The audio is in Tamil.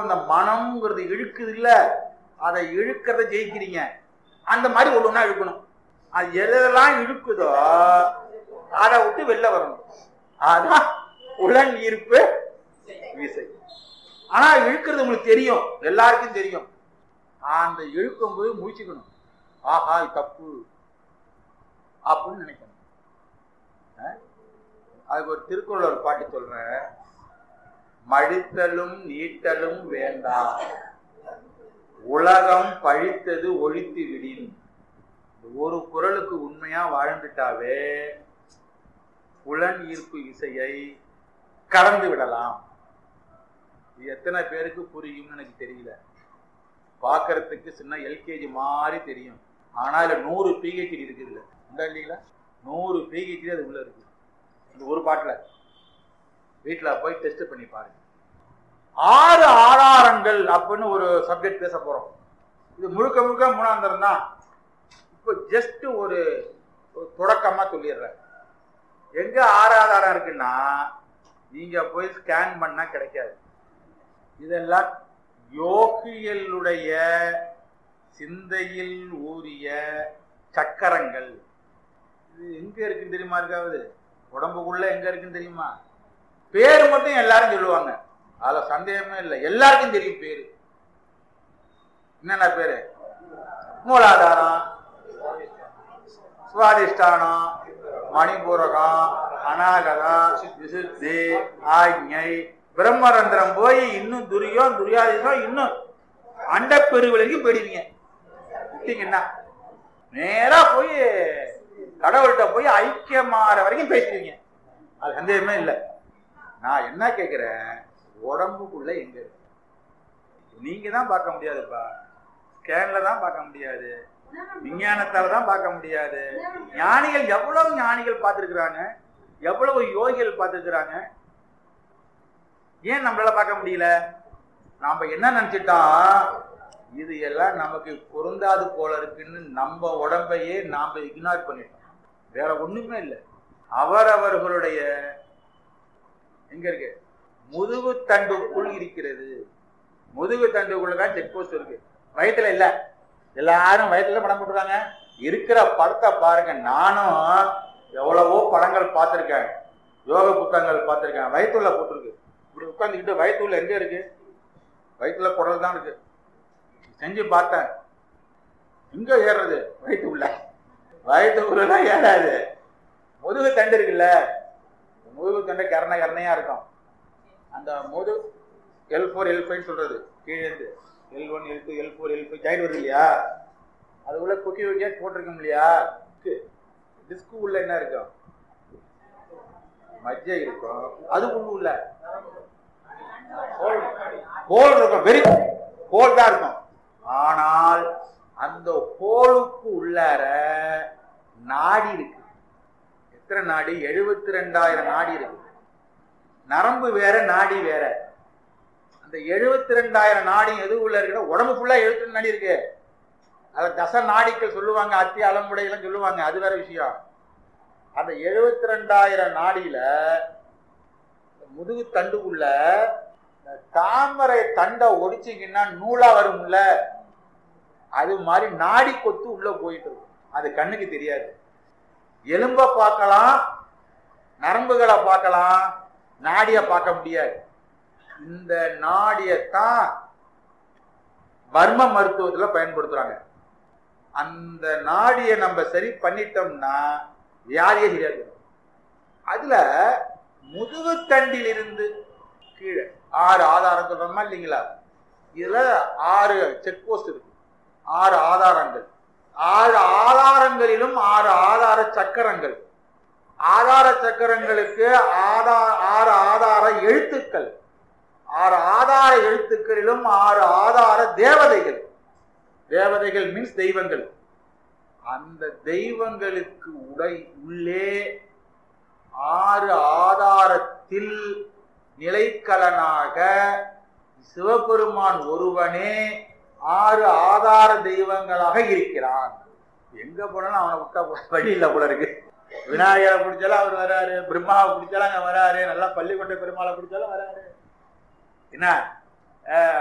இந்த மனம்ங்கிறது இழுக்குது இல்ல அதை இழுக்கிறத ஜெயிக்கிறீங்க அந்த மாதிரி ஒண்ணு ஒண்ணா இழுக்கணும் அது எதெல்லாம் இழுக்குதோ அதை விட்டு வெளில வரணும் அதான் உலன் ஈர்ப்பு விசை ஆனா இழுக்கிறது உங்களுக்கு தெரியும் எல்லாருக்கும் தெரியும் அந்த இழுக்கும் போது முடிச்சுக்கணும் ஆஹா இது தப்பு அப்படின்னு நினைக்கணும் அஹ்? அதுக்கு ஒரு திருக்குறள் ஒரு பாட்டு சொல்றேன் மழித்தலும் நீட்டலும் வேண்டாம் உலகம் பழித்தது ஒழித்து விடின் இந்த ஒரு குரலுக்கு உண்மையா வாழ்ந்துட்டாவே புலன் ஈர்ப்பு இசையை கடந்து விடலாம் இது எத்தனை பேருக்கு புரியும்னு எனக்கு தெரியல பார்க்கறதுக்கு சின்ன எல்கேஜி மாதிரி தெரியும் ஆனா இதுல நூறு பிஹெச்டி இருக்குது இல்ல இந்த இல்லைங்களா நூறு பிஹெச்டி அது உள்ள இருக்கு இந்த ஒரு பாட்டுல வீட்டுல போய் டெஸ்ட் பண்ணி பாருங்க ஆறு ஆதாரங்கள் அப்படின்னு ஒரு சப்ஜெக்ட் பேச போறோம் இது முழுக்க முழுக்க மூணாந்தரம் தான் இப்போ ஜஸ்ட் ஒரு ஒரு தொடக்கமா சொல்லிடுறேன் எங்க ஆறு ஆதாரம் இருக்குன்னா நீங்க போய் ஸ்கேன் பண்ணா கிடைக்காது இதெல்லாம் யோகியலுடைய சிந்தையில் ஊறிய சக்கரங்கள் இது எங்க இருக்குன்னு தெரியுமா இருக்காவது உடம்புக்குள்ள எங்க இருக்குன்னு தெரியுமா பேர் மட்டும் எல்லாரும் சொல்லுவாங்க அதுல சந்தேகமே இல்லை எல்லாருக்கும் தெரியும் பேரு என்னென்ன பேரு மூலாதாரம் சுவாதிஷ்டானம் மணிபூரகம் அநாகதம் விசுத்தி ஆக்ஞை பிரம்மரந்திரம் போய் இன்னும் துரியம் துரியாதீசம் இன்னும் அண்டப்பெரு வரைக்கும் போயிடுவீங்க விட்டீங்கன்னா நேரா போய் கடவுள்கிட்ட போய் ஐக்கியமாற வரைக்கும் பேசுவீங்க அது சந்தேகமே இல்லை நான் என்ன கேட்கிறேன் உடம்புக்குள்ள எங்க இருக்கு நீங்க தான் பார்க்க முடியாதுப்பா ஸ்கேன்ல தான் பார்க்க முடியாது விஞ்ஞானத்தால தான் பார்க்க முடியாது ஞானிகள் எவ்வளவு ஞானிகள் பார்த்திருக்கிறாங்க எவ்வளவு யோகிகள் பார்த்திருக்கிறாங்க ஏன் நம்மளால பார்க்க முடியல நாம என்ன நினைச்சிட்டோம் இது எல்லாம் நமக்கு பொருந்தாது போல இருக்குன்னு நம்ம உடம்பையே நாம இக்னார் பண்ணிட்டோம் வேற ஒண்ணுமே இல்லை அவரவர்களுடைய எங்க இருக்கு முதுகு தண்டுக்குள் இருக்கிறது முதுகு தண்டுக்குள்ள தான் செக் போஸ்ட் இருக்கு வயத்துல இல்ல எல்லாரும் வயத்துல படம் போட்டுருக்காங்க இருக்கிற படத்தை பாருங்க நானும் எவ்வளவோ படங்கள் பார்த்திருக்கேன் யோக புத்தகங்கள் பார்த்திருக்கேன் வயிற்றுல போட்டிருக்கு இப்படி உட்காந்துக்கிட்டு வயிற்றுல எங்க இருக்கு வயிற்றுல குடல் தான் இருக்கு செஞ்சு பார்த்தேன் எங்க ஏறுறது வயிற்று உள்ள வயிற்று உள்ளதான் ஏறாது முதுகு தண்டு இருக்குல்ல முதுகு தண்டு கரண கரணையா இருக்கும் அந்த முது எல் ஃபோர் எல் ஃபைவ் சொல்றது கீழே இருந்து L one L two L four L five join வருது இல்லையா அது உள்ள குக்கி குக்கியா போட்டிருக்கோம் இல்லையா டிஸ்கு உள்ள என்ன இருக்கும் மஜ்ஜை இருக்கும் அதுக்குள்ள உள்ள ஹோல் இருக்கும் வெரி ஹோல் தான் இருக்கும் ஆனால் அந்த ஹோலுக்கு உள்ளார நாடி இருக்கு எத்தனை நாடி எழுபத்தி ரெண்டாயிரம் நாடி இருக்கு நரம்பு வேற நாடி வேற அந்த எழுபத்தி ரெண்டாயிரம் நாடி எது உள்ள இருக்குன்னா உடம்பு ஃபுல்லா எழுபத்தி நாடி இருக்கு அத தச நாடிகள் சொல்லுவாங்க அத்தி அலம்புடையெல்லாம் சொல்லுவாங்க அது வேற விஷயம் அந்த எழுபத்தி ரெண்டாயிரம் நாடியில முதுகு தண்டுக்குள்ள இந்த தாமரை தண்டை ஒடிச்சிங்கன்னா நூலா வரும்ல அது மாதிரி நாடி கொத்து உள்ள போயிட்டு இருக்கும் அது கண்ணுக்கு தெரியாது எலும்ப பார்க்கலாம் நரம்புகளை பார்க்கலாம் நாடிய பார்க்க முடியாது இந்த நாடியத்தான் வர்ம மருத்துவத்துல பயன்படுத்துறாங்க அந்த நாடியை நம்ம சரி பண்ணிட்டோம்னா வியாதியே தெரியாது அதுல முதுகுத்தண்டில் இருந்து கீழே ஆறு ஆதாரம் சொல்றோமா இல்லைங்களா இதுல ஆறு செக் போஸ்ட் இருக்கு ஆறு ஆதாரங்கள் ஆறு ஆதாரங்களிலும் ஆறு ஆதார சக்கரங்கள் ஆதார சக்கரங்களுக்கு ஆதா ஆறு ஆதார எழுத்துக்கள் ஆறு ஆதார எழுத்துக்களிலும் ஆறு ஆதார தேவதைகள் தேவதைகள் மீன்ஸ் தெய்வங்கள் அந்த தெய்வங்களுக்கு உடை உள்ளே ஆறு ஆதாரத்தில் நிலைக்கலனாக சிவபெருமான் ஒருவனே ஆறு ஆதார தெய்வங்களாக இருக்கிறான் எங்க போனாலும் அவனை விட்டா வழி இல்லை போல இருக்கு விநாயகரை பிடிச்சாலும் அவர் வராரு பிரம்மாவை பிடிச்சாலும் அங்க வராரு நல்லா பள்ளிக்கொண்டை பெருமாளை பிடிச்சாலும் வராரு என்ன